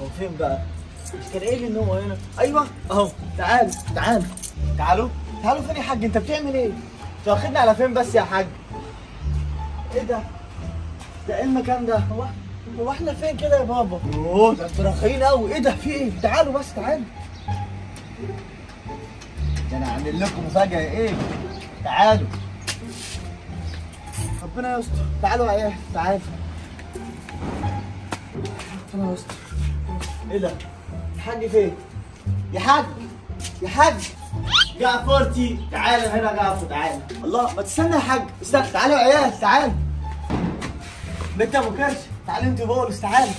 هو فين بقى؟ مش كان قايل لي ان هو هنا ايوه اهو تعال تعال تعالوا تعالوا فين يا حاج انت بتعمل ايه؟ انت واخدني على فين بس يا حاج؟ ايه ده؟ ده ايه المكان ده؟ هو هو احنا فين كده يا بابا؟ اوه ده انتوا رخيين قوي ايه ده في ايه؟ تعالوا بس تعالوا ده انا عامل لكم مفاجأة ايه؟ تعالوا ربنا يستر تعالوا يا عيال تعالوا ربنا يستر ايه ده؟ الحاج فين؟ يا حاج يا حاج جعفرتي تعالى هنا جعفر تعالى الله ما تستنى يا حاج استنى تعالوا يا عيال تعالوا بنت ابو كرش تعالوا انتوا بولس تعالوا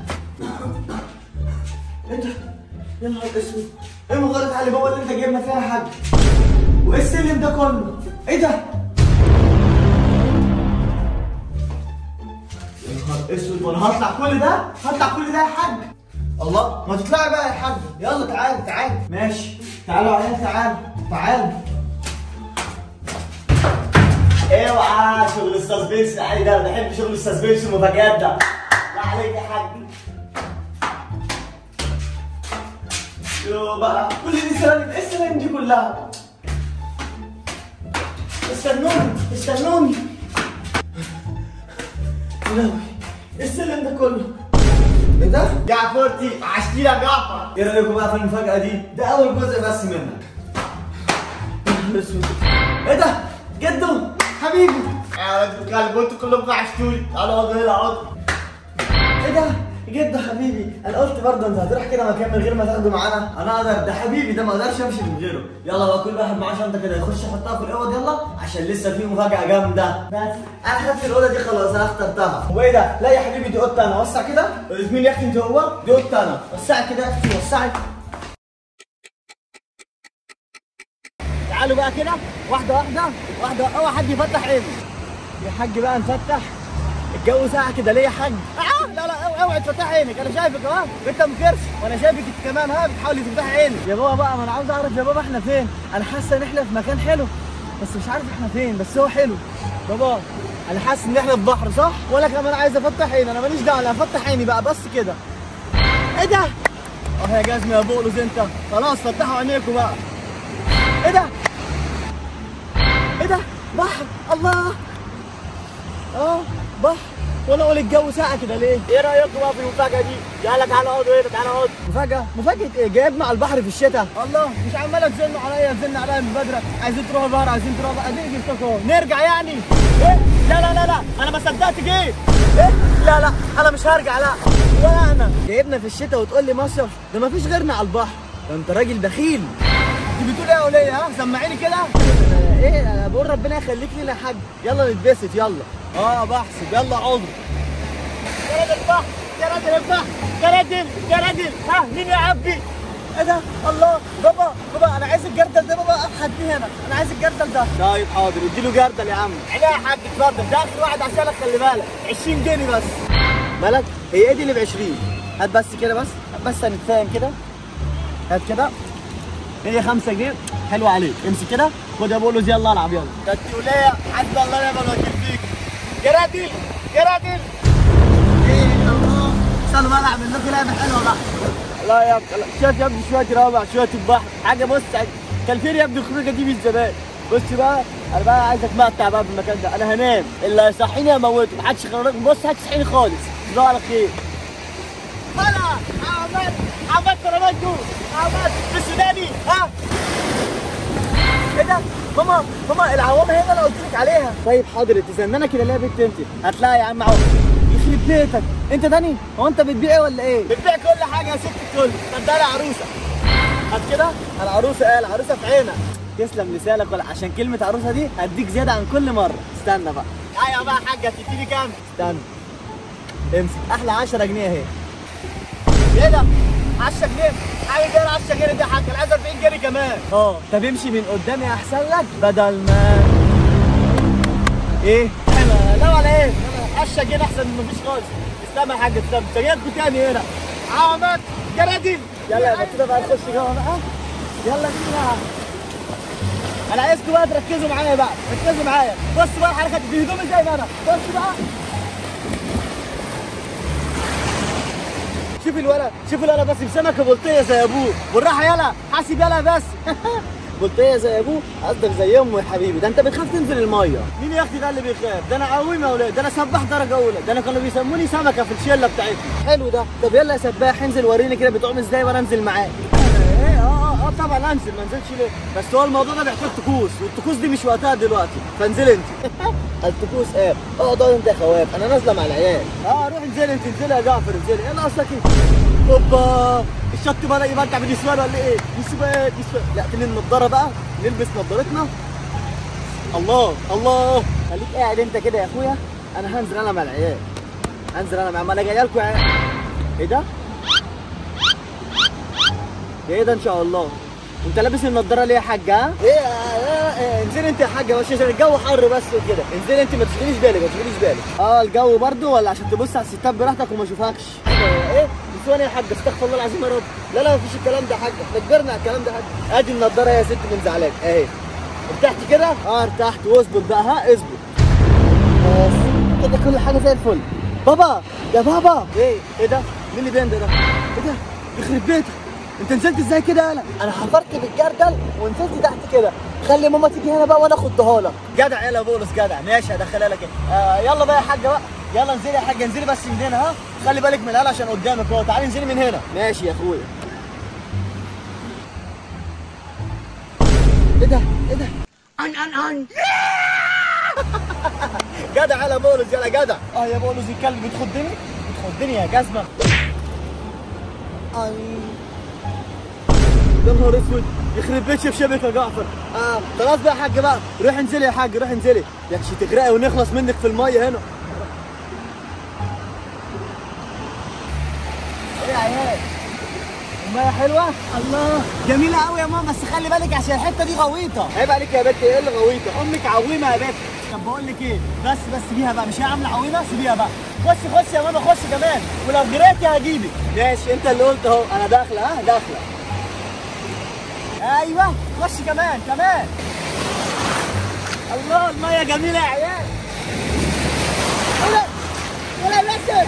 ايه ده؟ يا نهار اسود ايه المغارات على جوه اللي انت جايبنا فيها يا حاج؟ وايه السلم ده كله؟ ايه ده؟ يا نهار اسود وانا هطلع كل ده؟ هطلع كل ده يا حاج؟ الله ما تطلعي بقى يا حاج يلا تعالى تعالى ماشي تعالوا يا عيال تعالوا تعالوا اوعى شغل السسبنس العالي ده أنا بحب شغل السسبنس والمفاجآت ده لا عليك يا حاج يو بقى كل دي سلالم ايه السلالم دي كلها استنوني استنوني يا لهوي ايه السلم ده كله ايه ده؟ جعفرتي عشتي يا جعفر ايه رايكم بقى في المفاجأة دي؟ ده أول جزء بس منها يا نهار اسود ايه ده؟ جدو حبيبي يا ولد الكلب انتوا كلكم عشتوني تعالوا اقعدوا هنا اقعدوا ايه ده؟ جدو حبيبي انا قلت برضه انت هتروح كده مكان من غير ما تاخده معانا انا اقدر ده حبيبي ده ما اقدرش امشي من غيره يلا بقى كل واحد معاه شنطه كده يخش يحطها في الاوض يلا عشان لسه في مفاجاه جامده بس انا خدت الاوضه دي خلاص انا اخترتها هو ايه ده لا يا حبيبي دي اوضتي انا وسع كده مين يا اختي انت هو دي اوضتي انا وسعي كده يا اختي وسعي تعالوا بقى كده واحده واحده واحده اوعى حد يفتح عينه يا حاج بقى نفتح الجو ساعة كده ليه يا حاج؟ آه لا لا أو- اوعي تفتحي عينك انا شايفك اهو انت مكرش وانا شايفك انت كمان ها بتحاولي تفتحي عينك يا بابا بقى ما انا عاوز اعرف يا بابا احنا فين؟ انا حاسه ان احنا في مكان حلو بس مش عارف احنا فين بس هو حلو بابا انا حاسس ان احنا في بحر صح؟ وانا كمان عايز افتح عيني انا ماليش دعوه انا هفتح عيني بقى بس كده ايه ده؟ اه يا جزمه يا بولس انت خلاص فتحوا عينيكم بقى ايه ده؟ ايه ده؟ بحر الله اه بحر وانا اقول الجو ساقع كده ليه؟ ايه رايكم بقى في المفاجاه دي؟ يلا تعالوا اقعدوا هنا تعالوا اقعدوا مفاجاه؟ مفاجاه ايه؟ جايبنا على البحر في الشتاء الله مش عماله تزنوا عليا تزنوا عليا من بدري عايزين تروحوا البحر عايزين تروحوا بقى اديني جبتكم اهو نرجع يعني ايه؟ لا لا لا لا انا ما صدقت جيت ايه؟ لا لا انا مش هرجع لا ولا انا جايبنا في الشتاء وتقول لي مصيف ده ما فيش غيرنا على البحر ده انت راجل بخيل انت بتقول ايه يا وليه ها سمعيني كده ايه انا بقول ربنا يخليك لنا يا حاج يلا نتبسط يلا اه بحسب يلا اقعدوا يا راجل البحر يا راجل البحر يا راجل يا راجل ها مين يا عبي ايه ده الله بابا بابا انا عايز الجردل ده بابا ابحث بيه هنا انا عايز الجردل ده طيب حاضر اديله جردل يا عم عينيا يا حاج اتفضل ده اخر واحد عشانك خلي بالك 20 جنيه بس مالك هي ايه دي اللي ب 20 هات بس كده بس هات بس هنتفاهم كده هات كده هي 5 جنيه حلو عليك امسك كده خد يا بولوز يلا العب يلا كتوليه حسبي الله ونعم الوكيل فيك يا راجل يا راجل ايه الله استنوا بقى العب لكم لعبه حلوه بقى لا يا ابني شويه يا ابني شويه رابع شويه البحر حاجه بص كان فين يا ابني الخروجه دي من زمان بص بقى انا بقى عايز اتمتع بقى في المكان ده انا هنام اللي هيصحيني هموته محدش يخرج بص هتصحيني خالص تصبحوا على خير هلا عماد عماد كرامات دول عماد بالسوداني ها ايه ده ماما ماما العوامه هنا انا قلت لك عليها طيب حاضر انت زنانه كده ليه يا بنت انت هتلاقي يا عم عوامه يخرب بيتك انت تاني هو انت بتبيع ايه ولا ايه بتبيع كل حاجه يا ست الكل طب ده عروسه هات كده العروسه ايه العروسه في عينك تسلم لسانك ولا عشان كلمه عروسه دي هديك زياده عن كل مره استنى بقى ايوه بقى يا حاجه تديني كام استنى امسك احلى 10 جنيه اهي ايه ده 10 جنيه عايز ايه 10 جنيه دي يا حاج انا عايز 40 جنيه كمان اه طب امشي من قدامي احسن لك بدل ما ايه حلوه لا ولا ايه 10 جنيه احسن من مفيش خالص استنى يا حاج استنى شجعتكم تاني هنا عوامات جرادين يلا يبقى كده بقى نخش جوه بقى يلا كده انا عايزكم بقى تركزوا معايا بقى ركزوا معايا بصوا بقى الحركات دي هدومي زي ما انا بصوا بقى شوف الولد شوف الولد بس بسمكه بلطيه زي ابوه بالراحه يلا حاسب يلا بس بلطيه زي ابوه قصدك زي امه يا حبيبي ده انت بتخاف تنزل الميه مين يا اختي ده اللي بيخاف ده انا عويم يا ولاد ده انا سباح درجه اولى ده انا كانوا بيسموني سمكه في الشله بتاعتنا حلو ده طب يلا يا سباح انزل وريني كده بتعوم ازاي وانا انزل معاك ايه اه اه اه طبعا انزل ما انزلش ليه بس هو الموضوع ده بيحتاج طقوس والطقوس دي مش وقتها دلوقتي فانزل انت الطقوس ايه اقعد اقعد انت يا خواف انا نازله مع العيال اه روح انزل انت انزل يا جعفر انزل ايه ناقصك ايه اوبا الشط بدا يبدع بالنسوان ولا ايه نسوان نسوان لا تلين النضاره بقى نلبس نضارتنا الله الله خليك قاعد انت كده يا اخويا انا هنزل انا مع العيال هنزل انا مع ما انا جاي لكم يا عيال ايه ده ايه ده ان شاء الله انت لابس النضاره ليه يا حاجه ها؟ ايه اه اه انزلي انت يا حاجه بس عشان الجو حر بس وكده انزلي انت ما تشغليش بالك ما تشغليش بالك اه الجو برضو ولا عشان تبص على الستات براحتك وما اشوفكش ايه نسوان يا حاج استغفر الله العظيم يا رب لا لا مفيش الكلام ده يا حاج احنا كبرنا على الكلام ده يا حاج ادي النضاره يا ست من زعلان اهي ارتحت كده اه ارتحت واظبط بقى ها اظبط بس كده كل حاجه زي الفل بابا يا بابا ايه ايه ده مين اللي بيندى ده ايه ده يخرب بيتك انت نزلت ازاي كده يالا انا حفرت بالجردل ونزلت تحت كده خلي ماما تيجي هنا بقى وانا اخدها لك جدع يلا بولس جدع ماشي هدخلها لك آه يلا بقى يا حاجه بقى يلا انزلي يا حاجه انزلي بس من هنا ها خلي بالك من العيال عشان قدامك اهو تعالي انزلي من هنا ماشي يا اخويا ايه ده ايه ده ان ان ان جدع يلا بولس يلا جدع اه يا بولس الكلب بتخدني بتخدني يا جزمه اي يا نهار اسود يخرب بيت شبشبك يا جعفر اه خلاص بقى يا حاج بقى روح انزلي يا حاج روح انزلي يا اخي تغرقي ونخلص منك في الميه هنا ايه يا عيال الميه حلوه الله جميله قوي يا ماما بس خلي بالك عشان الحته دي غويطه عيب عليك يا بنت ايه اللي غويطه امك عويمه يا بنت طب بقول لك ايه بس بس سيبيها بقى مش هي عامله عويمه سيبيها بقى خشي خشي يا ماما خشي كمان ولو جريتي هجيبك ماشي انت اللي قلت اهو انا داخله ها داخله ايوه خش كمان كمان الله الميه جميله يا عيال يلا يلا باسم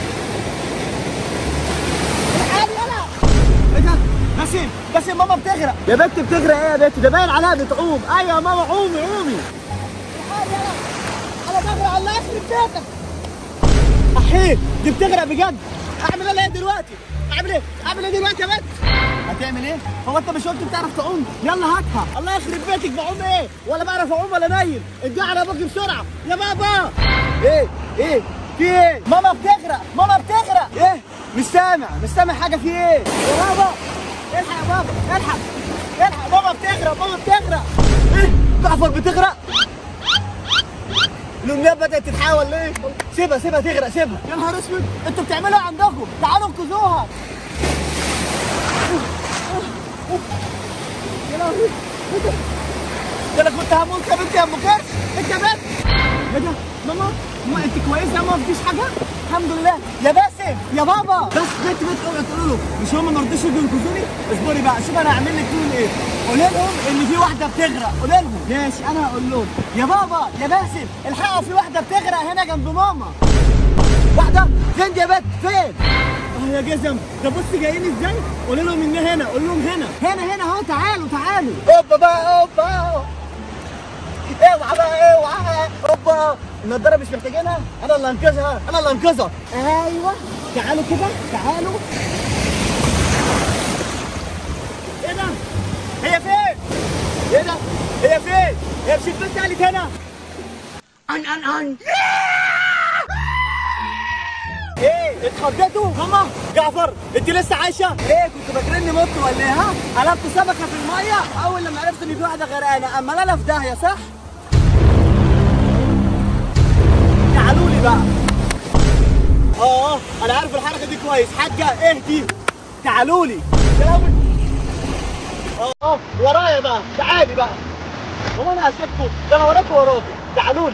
الحال يلا ايه ده باسم باسم ماما بتغرق يا بنت بتغرق ايه يا بنت ده باين عليها بتعوم ايوه يا ماما قومي قومي الحال يلا انا بغرق الله يخرب بيتك احيه دي بتغرق بجد اعمل ايه دلوقتي اعمل ايه اعمل ايه دلوقتي يا بنت هتعمل ايه هو انت مش قلت بتعرف تعوم يلا هاتها الله يخرب بيتك بعوم ايه ولا بعرف اعوم ولا نايل ادي على ابوك بسرعه يا بابا ايه ايه في ايه ماما بتغرق ماما بتغرق ايه مش سامع مش سامع حاجه في ايه يا بابا الحق يا بابا الحق الحق ماما بتغرق ماما بتغرق ايه جعفر بتغرق الأمنية بدأت تتحول ليه؟ سيبها سيبها تغرق سيبها يا نهار اسود انتوا بتعملوا ايه عندكم تعالوا انقذوها يا لهوي ايه ده؟ ده انا كنت هموت يا بنتي يا ام كرش انت يا بنت ايه ده ماما ماما انت كويسه يا ماما مفيش حاجه الحمد لله يا باسم يا بابا بس بنت بنت اوعي تقولوا له مش هم ما رضوش يجوا ينقذوني اصبري بقى شوف انا هعمل لك فيهم ايه قولي لهم ان في واحده بتغرق قولي لهم ماشي انا هقول لهم يا بابا يا باسم الحقوا في واحده بتغرق هنا جنب ماما واحده فين دي يا بنت فين اه يا جزم ده بص جايين ازاي قول لهم ان هنا قول لهم هنا هنا هنا اهو تعالوا تعالوا اوبا بقى اوبا اوعى بقى اوعى اوبا النضاره مش محتاجينها انا اللي انقذها انا اللي انقذها ايوه تعالوا كده تعالوا ايه ده هي فين ايه ده هي فين هي مش البنت قالت هنا ان ان ان ايه اتخضيتوا ماما جعفر انت لسه عايشه ايه كنت فاكرني مت ولا ايه ها قلبت سمكه في الميه اول لما عرفت ان في واحده غرقانه اما انا في داهيه صح تعالوا لي بقى اه انا عارف الحركه دي كويس حاجه اهدي تعالوا لي يا لهوي اه اه ورايا بقى تعالي بقى هو انا هسيبكم ده انا وراكم وراكم تعالوا لي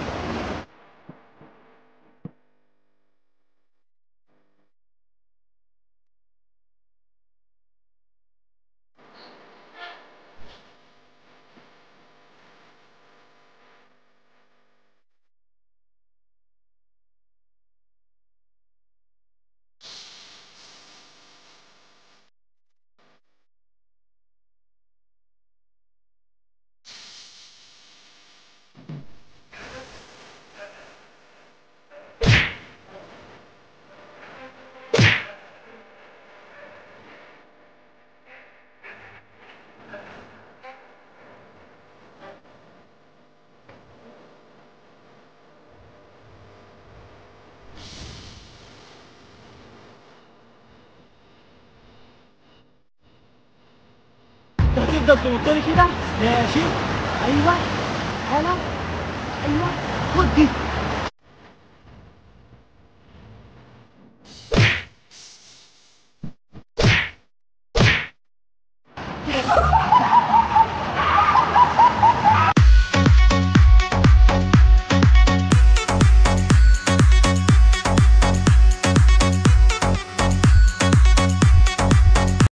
انت هتفضل تنط لي كده ماشي ايوه هلا ايوه خد دي